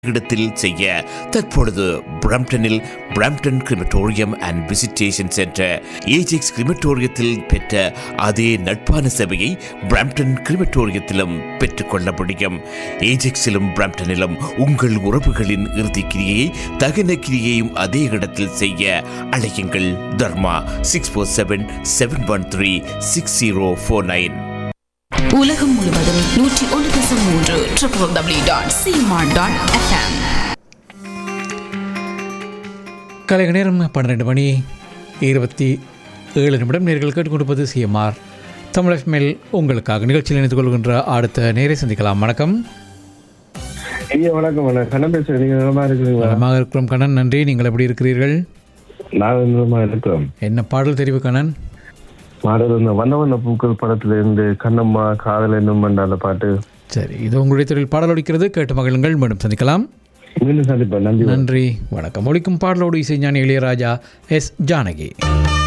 இடத்தில் செய்ய தற்பொழுது பிரம்டனில் Brampton crematorium and visitation centre Ajax கிரிமட்டோரியத்தில் பெற்ற அதே நட்பான சேவையை பிரம்டன் கிரிமட்டோரியத்திலும் பெற்றுக்கொள்ள முடியும் ஏஜெக்ஸிலும் பிரம்டனிலும் உங்கள் உறவுகளின் இறுதி கிரியையை தகன கிரியையும் அதே இடத்தில் செய்ய அழையுங்கள் Dharma six four seven seven one three six zero four nine உலகம் முழுவதும் நூற்றி ஒன்று தசம் மூன்று triple W dot smart dot FM கலைக நேரம் பன்னிரெண்டு மணி இருபத்தி ஏழு நிமிடம் நேர்கள் கேட்டுக்கொண்டிருப்பது சிஎம்ஆர் தமிழ் மேல் உங்களுக்காக நிகழ்ச்சியில் இணைந்து கொள்கின்ற அடுத்த நேரை சந்திக்கலாம் வணக்கம் ஐயா வணக்கம் வணக்கம் கண்ணன் பேசுறேன் நீங்க நலமா இருக்கிறீங்களா நலமாக இருக்கிறோம் கண்ணன் நன்றி நீங்கள் எப்படி இருக்கிறீர்கள் நான் நலமா இருக்கிறோம் என்ன பாடல் தெரிவு கண்ணன் மாடல் இந்த வண்ண வண்ண பூக்கள் படத்துல இருந்து கண்ணம்மா காதல் என்னும் மண்டால பாட்டு சரி இது உங்களுடைய தொழில் பாடல் ஒலிக்கிறது கேட்டு மகிழுங்கள் மீண்டும் சந்திக்கலாம் மீண்டும் சந்திப்பேன் நன்றி நன்றி வணக்கம் ஒலிக்கும் பாடலோடு இசைஞானி இளையராஜா எஸ் ஜானகி